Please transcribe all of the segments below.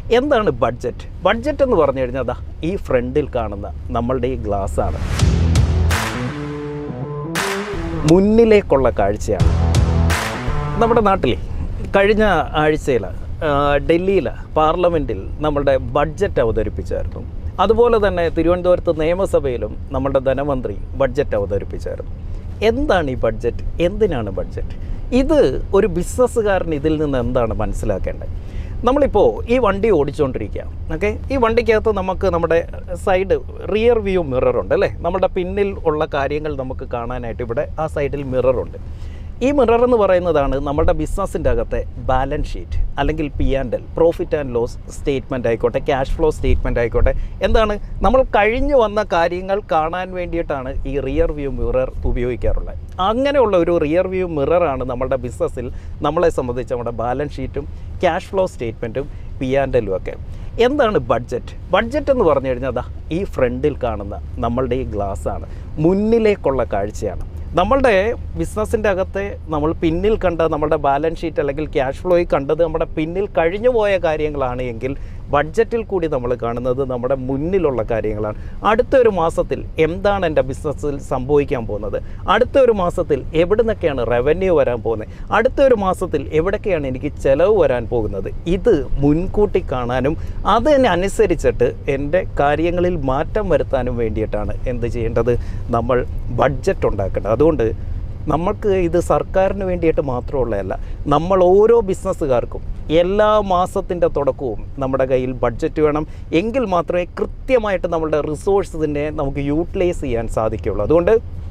എന്താണ് budget budget എന്ന് പറഞ്ഞു കഴിഞ്ഞാൽ അതാ ഈ ഫ്രണ്ടിൽ കാണുന്ന നമ്മളുടെ ഈ ഗ്ലാസ് ആണ് മുന്നിലേക്കുള്ള കാഴ്ചയാണ് നമ്മുടെ നാട്ടിൽ കഴിഞ്ഞ ആഴ്ചയിൽ ഡൽഹിയിൽ പാർലമെൻറ്റിൽ നമ്മളുടെ ബഡ്ജറ്റ് അവതരിപ്പിച്ചായിരുന്നു അതുപോലെ തന്നെ തിരുവനന്തപുരത്ത് നിയമസഭയിലും നമ്മളുടെ ധനമന്ത്രി ബഡ്ജറ്റ് അവതരിപ്പിച്ചായിരുന്നു എന്താണ് ഈ ബഡ്ജറ്റ് എന്തിനാണ് ബഡ്ജറ്റ് ഇത് ഒരു ബിസിനസ്സുകാരൻ ഇതിൽ നിന്ന് എന്താണ് മനസ്സിലാക്കേണ്ടത് നമ്മളിപ്പോൾ ഈ വണ്ടി ഓടിച്ചുകൊണ്ടിരിക്കുക ഓക്കെ ഈ വണ്ടിക്കകത്ത് നമുക്ക് നമ്മുടെ സൈഡ് റിയർ വ്യൂ മിററുണ്ട് അല്ലേ നമ്മുടെ പിന്നിൽ ഉള്ള കാര്യങ്ങൾ നമുക്ക് കാണാനായിട്ട് ഇവിടെ ആ സൈഡിൽ മിററുണ്ട് ഈ മിറർ എന്ന് പറയുന്നതാണ് നമ്മുടെ ബിസിനസ്സിൻ്റെ അകത്തെ ബാലൻസ് ഷീറ്റ് അല്ലെങ്കിൽ P and L profit and loss statement ആയിക്കോട്ടെ ക്യാഷ് ഫ്ലോ സ്റ്റേറ്റ്മെൻറ്റ് ആയിക്കോട്ടെ എന്താണ് നമ്മൾ കഴിഞ്ഞു വന്ന കാര്യങ്ങൾ കാണാൻ വേണ്ടിയിട്ടാണ് ഈ റിയർ വ്യൂ മിറർ ഉപയോഗിക്കാറുള്ളത് അങ്ങനെയുള്ള ഒരു റിയർ വ്യൂ മിററാണ് നമ്മുടെ ബിസിനസ്സിൽ നമ്മളെ സംബന്ധിച്ച് നമ്മുടെ ബാലൻസ് ഷീറ്റും ക്യാഷ് ഫ്ലോ സ്റ്റേറ്റ്മെൻറ്റും പി ആൻഡ് എല്ലും ഒക്കെ എന്താണ് ബഡ്ജറ്റ് ബഡ്ജറ്റ് എന്ന് പറഞ്ഞു കഴിഞ്ഞാൽ അതാ ഈ ഫ്രണ്ടിൽ കാണുന്ന നമ്മളുടെ ഈ ഗ്ലാസ് ആണ് മുന്നിലേക്കുള്ള കാഴ്ചയാണ് നമ്മളുടെ ബിസിനസ്സിൻ്റെ അകത്തെ നമ്മൾ പിന്നിൽ കണ്ട നമ്മുടെ ബാലൻസ് ഷീറ്റ് അല്ലെങ്കിൽ ക്യാഷ് ഫ്ലോയിൽ കണ്ടത് നമ്മുടെ പിന്നിൽ കഴിഞ്ഞു പോയ കാര്യങ്ങളാണ് എങ്കിൽ ബഡ്ജറ്റിൽ കൂടി നമ്മൾ കാണുന്നത് നമ്മുടെ മുന്നിലുള്ള കാര്യങ്ങളാണ് അടുത്ത ഒരു മാസത്തിൽ എന്താണ് എൻ്റെ ബിസിനസ്സിൽ സംഭവിക്കാൻ പോകുന്നത് അടുത്ത ഒരു മാസത്തിൽ എവിടെ നിന്നൊക്കെയാണ് റവന്യൂ വരാൻ പോകുന്നത് അടുത്ത ഒരു മാസത്തിൽ എവിടൊക്കെയാണ് എനിക്ക് ചിലവ് വരാൻ പോകുന്നത് ഇത് മുൻകൂട്ടി കാണാനും അതിനനുസരിച്ചിട്ട് എൻ്റെ കാര്യങ്ങളിൽ മാറ്റം വരുത്താനും വേണ്ടിയിട്ടാണ് എന്ത് ചെയ്യേണ്ടത് നമ്മൾ ബഡ്ജറ്റ് ഉണ്ടാക്കേണ്ടത് അതുകൊണ്ട് നമുക്ക് ഇത് സർക്കാരിന് വേണ്ടിയിട്ട് മാത്രമുള്ളതല്ല നമ്മൾ ഓരോ ബിസിനസ്സുകാർക്കും എല്ലാ മാസത്തിൻ്റെ തുടക്കവും നമ്മുടെ കയ്യിൽ ബഡ്ജറ്റ് വേണം എങ്കിൽ മാത്രമേ കൃത്യമായിട്ട് നമ്മളുടെ റിസോഴ്സിനെ നമുക്ക് യൂട്ടിലൈസ് ചെയ്യാൻ സാധിക്കുകയുള്ളൂ അതുകൊണ്ട്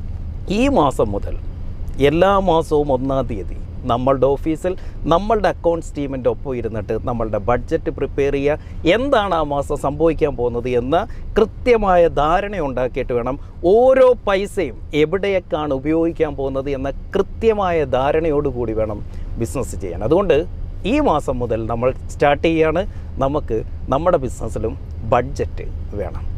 ഈ മാസം മുതൽ എല്ലാ മാസവും ഒന്നാം തീയതി നമ്മളുടെ ഓഫീസിൽ നമ്മളുടെ അക്കൗണ്ട്സ് ടീമിൻ്റെ ഒപ്പം ഇരുന്നിട്ട് നമ്മളുടെ ബഡ്ജറ്റ് പ്രിപ്പയർ ചെയ്യുക എന്താണ് ആ മാസം സംഭവിക്കാൻ പോകുന്നത് എന്ന കൃത്യമായ ധാരണ ഉണ്ടാക്കിയിട്ട് വേണം ഓരോ പൈസയും എവിടെയൊക്കെയാണ് ഉപയോഗിക്കാൻ പോകുന്നത് എന്ന കൃത്യമായ ധാരണയോടുകൂടി വേണം ബിസിനസ് ചെയ്യാൻ അതുകൊണ്ട് ഈ മാസം മുതൽ നമ്മൾ സ്റ്റാർട്ട് ചെയ്യുകയാണ് നമുക്ക് നമ്മുടെ ബിസിനസ്സിലും ബഡ്ജറ്റ് വേണം